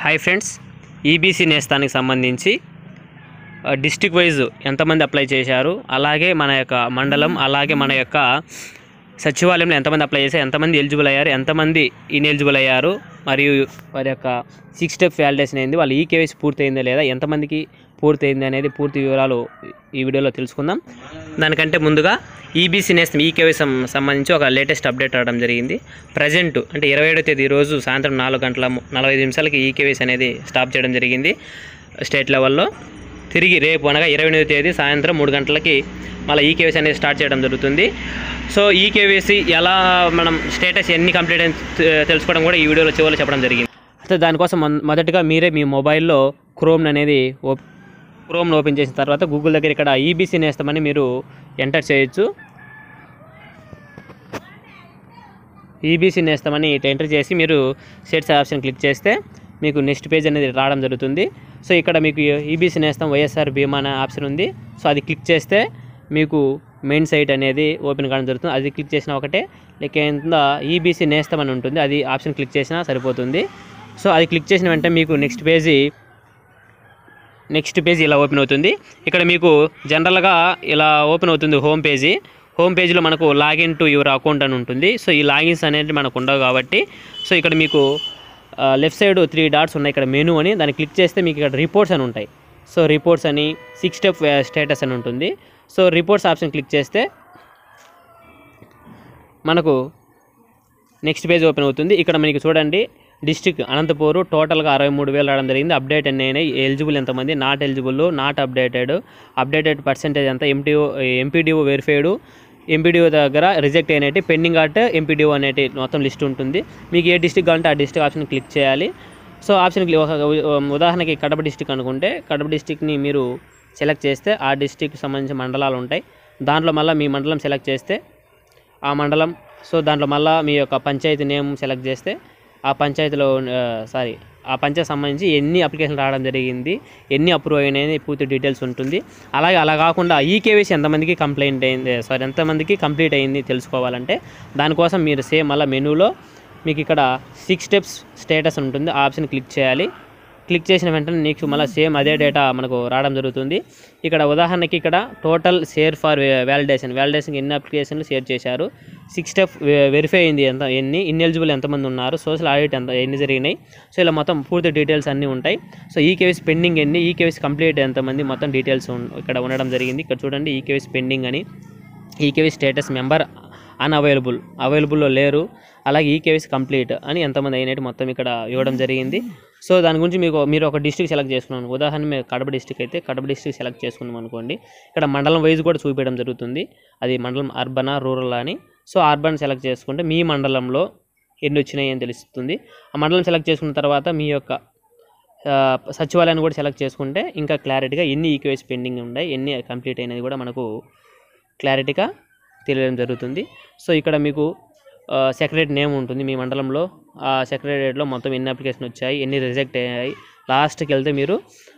hi friends EBC నేస్తానికి సంబంధించి district wise ఎంతమంది apply చేశారు అలాగే మన యొక్క మండలం అలాగే మన యొక్క సచివాలయంలో ఎంతమంది అప్లై చేశారు ఎంతమంది ఎలిజిబుల్ అయ్యారు ఎంతమంది ఇన్ఎలిజిబుల్ అయ్యారు మరియు వారి యొక్క సిక్స్ స్టెప్ వ్యాలిడేషన్ అయింది వాళ్ళు ఈ కేవైసీ పూర్తయిందా లేదా ఎంతమందికి పూర్తయింది అనేది పూర్తి వివరాలు ఈ వీడియోలో తెలుసుకుందాం దానికంటే ముందుగా ఈబీసీ నేస్తం ఈ కేవైసీ సం- సంబంధించి ఒక లేటెస్ట్ అప్డేట్ రావడం జరిగింది ప్రజెంట్ అంటే ఇరవై ఏడో తేదీ రోజు సాయంత్రం నాలుగు గంటల ము- నలభై ఐదు నిమిషాలకి ఈ కేవైసీ అనేది స్టాప్ చేయడం జరిగింది స్టేట్ లెవెల్లో తిరిగి రేపు అనగా ఇరవై ఎనిమిది తేదీ సాయంత్రం మూడు గంటలకి మళ్ళీ ఈ కేవైసీ అనేది స్టార్ట్ చేయడం జరుగుతుంది సో ఈ కేవైసీ ఎలా మనం స్టేటస్ ఎన్ని కంప్లీట్ అయింది తె- తెలుసుకోవడం కూడా ఈ వీడియోలో చివరిలో చెప్పడం జరిగింది అయితే దానికోసం మొన్- మొదటగా మీరే మీ మొబైల్లో క్రోమ్ అనేది ఓప్ క్రోమ్ను ఓపెన్ చేసిన తర్వాత గూగుల్ దగ్గర ఇక్కడ ఈబీసీ నేస్తామని మీరు ఎంటర్ చేయొచ్చు ఈబీసీ నేస్తామని ఇటు ఎంటర్ చేసి మీరు సెట్స్ ఆప్షన్ క్లిక్ చేస్తే మీకు నెక్స్ట్ పేజ్ అనేది రావడం జరుగుతుంది సో ఇక్కడ మీకు ఈబీసీ నేస్తం వైఎస్ఆర్ బీమా అనే ఆప్షన్ ఉంది సో అది క్లిక్ చేస్తే మీకు మెయిన్ సైట్ అనేది ఓపెన్ కావడం జరుగుతుంది అది క్లిక్ చేసినా ఒకటే లేక కింద ఈబీసీ నేస్తం అని ఉంటుంది అది ఆప్షన్ క్లిక్ చేసినా సరిపోతుంది సో అది క్లిక్ చేసిన వెంటనే మీకు నెక్స్ట్ పేజీ నెక్స్ట్ పేజ్ ఇలా ఓపెన్ అవుతుంది ఇక్కడ మీకు జనరల్గా ఇలా ఓపెన్ అవుతుంది హోమ్ పేజీ హోమ్ పేజీలో మనకు లాగిన్ టు యువర్ అకౌంట్ అని ఉంటుంది సో ఈ లాగిన్స్ అనేది మనకు ఉండవు కాబట్టి సో ఇక్కడ మీకు లెఫ్ట్ సైడ్ త్రీ డాట్స్ ఉన్నాయి ఇక్కడ మెనూ అని దాన్ని క్లిక్ చేస్తే మీకు ఇక్కడ రిపోర్ట్స్ అని ఉంటాయి సో రిపోర్ట్స్ అని సిక్స్ స్టెప్ స్టేటస్ అని ఉంటుంది సో రిపోర్ట్స్ ఆప్షన్ క్లిక్ చేస్తే మనకు నెక్స్ట్ పేజ్ ఓపెన్ అవుతుంది ఇక్కడ మనకి చూడండి డిస్టిక్ అనంతపూర్ టోటల్గా అరవై మూడు వేలు రావడం జరిగింది అప్డేట్ అన్నీ అయినాయి ఎలిజిబుల్ ఎంతమంది not eligible not updated updated percentage ఎంత ఎంపీఓ ఎంపీడీఓ వెరిఫైడ్ ఎంపీడీఓ దగ్గర రిజెక్ట్ అయినట్టు పెండింగ్ అట్ ఎంపీడీఓ అనేటి మొత్తం లిస్ట్ ఉంటుంది మీకు ఏ డిస్టిక్ కావాలంటే ఆ డిస్టిక్ ఆప్షన్ క్లిక్ చేయాలి సో ఆప్షన్ క్లిక్ ఒక ఉదాహరణకి కడప డిస్టిక్ అనుకుంటే కడప డిస్టిక్ని మీరు సెలెక్ట్ చేస్తే ఆ డిస్టిక్ సంబంధించిన మండలాలు ఉంటాయి దాంట్లో మళ్ళీ మీ మండలం సెలెక్ట్ చేస్తే ఆ మండలం సో దాంట్లో మళ్ళీ మీ యొక్క పంచాయతీ నేమ్ సెలెక్ట్ చేస్తే ఆ పంచాయతీలో సారీ ఆ పంచాయతీ సంబంధించి ఎన్ని అప్లికేషన్ రావడం జరిగింది ఎన్ని అప్రూవ్ అయినాయి పూర్తి డీటెయిల్స్ ఉంటుంది అలాగే అలా కాకుండా ఈ కేవైసీ ఎంతమందికి కంప్లైంట్ అయింది సారీ ఎంతమందికి కంప్లీట్ అయింది తెలుసుకోవాలంటే దానికోసం మీరు సేమ్ మళ్ళీ మెనూలో మీకు ఇక్కడ సిక్స్ స్టెప్స్ స్టేటస్ ఉంటుంది ఆ ఆప్షన్ క్లిక్ చేయాలి క్లిక్ చేసిన వెంటనే నీకు మళ్ళీ సేమ్ అదే డేటా మనకు రావడం జరుగుతుంది ఇక్కడ ఉదాహరణకి ఇక్కడ total share for validation validation ఎన్ని అప్లికేషన్లు షేర్ చేశారు సిక్స్ స్టెప్ వెరిఫై అయింది ఎంత ఎన్ని ఇన్ఎలిజిబుల్ ఎంతమంది ఉన్నారు సోషల్ ఆడిట్ ఎంత ఎన్ని జరిగినాయి సో ఇలా మొత్తం పూర్తి డీటెయిల్స్ అన్నీ ఉంటాయి సో ఈ కేవీసీ పెండింగ్ ఎన్ని ఈ కేవీసీ కంప్లీట్ ఎంతమంది మొత్తం డీటెయిల్స్ ఉన్- ఇక్కడ ఉండడం జరిగింది ఇక్కడ చూడండి ఈ కేవీసీ పెండింగ్ అని ఈకేవీ స్టేటస్ మెంబర్ అన్అవైలబుల్ అవైలబుల్లో లేరు అలాగే ఈకేవీసీ కంప్లీట్ అని ఎంతమంది అయినట్టు మొత్తం ఇక్కడ ఇవ్వడం జరిగింది సో దాని గురించి మీకు మీరు ఒక డిస్ట్రిక్ట్ సెలెక్ట్ చేసుకున్నాను ఉదాహరణ మీరు కడప డిస్ట్రిక్ట్ అయితే కడప డిస్ట్రిక్ట్ సెలెక్ట్ చేసుకున్నాం అనుకోండి ఇక్కడ మండలం వైజ్ కూడా చూపించడం జరుగుతుంది అది మండలం అర్బనా రూరల్ అని సో అర్బన్ సెలెక్ట్ చేసుకుంటే మీ మండలంలో ఎన్ని వచ్చినాయి అని తెలుస్తుంది ఆ మండలం సెలెక్ట్ చేసుకున్న తర్వాత మీ యొక్క ఆ, సచివాలయాన్ని కూడా సెలెక్ట్ చేసుకుంటే ఇంకా క్లారిటీగా ఎన్ని ఈక్వేస్ పెండింగ్ ఉన్నాయి ఎన్ని కంప్లీట్ అయినది కూడా మనకు క్లారిటీగా తెలియడం జరుగుతుంది సో ఇక్కడ మీకు సెక్రటరీ నేమ్ ఉంటుంది మీ మండలంలో ఆ సెక్రటరియట్లో మొత్తం ఎన్ని అప్లికేషన్ వచ్చాయి ఎన్ని రిజెక్ట్ అయ్యాయి లాస్ట్కి వెళ్తే మీరు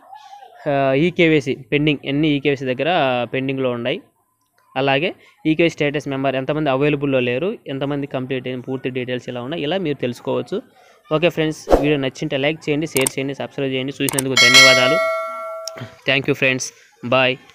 ఈకేవీసీ పెండింగ్ ఎన్ని ఈకేవీసీ దగ్గర పెండింగ్లో ఉన్నాయి అలాగే ఈకే స్టేటస్ మెంబర్ ఎంతమంది అవైలబుల్లో లేరు ఎంతమంది కంప్లీట్ అయిన పూర్తి డీటెయిల్స్ ఇలా ఉన్నాయి ఇలా మీరు తెలుసుకోవచ్చు ఓకే ఫ్రెండ్స్ వీడియో నచ్చింటే లైక్ చేయండి షేర్ చేయండి సబ్స్క్రైబ్ చేయండి చూసినందుకు ధన్యవాదాలు థ్యాంక్ యూ ఫ్రెండ్స్ బాయ్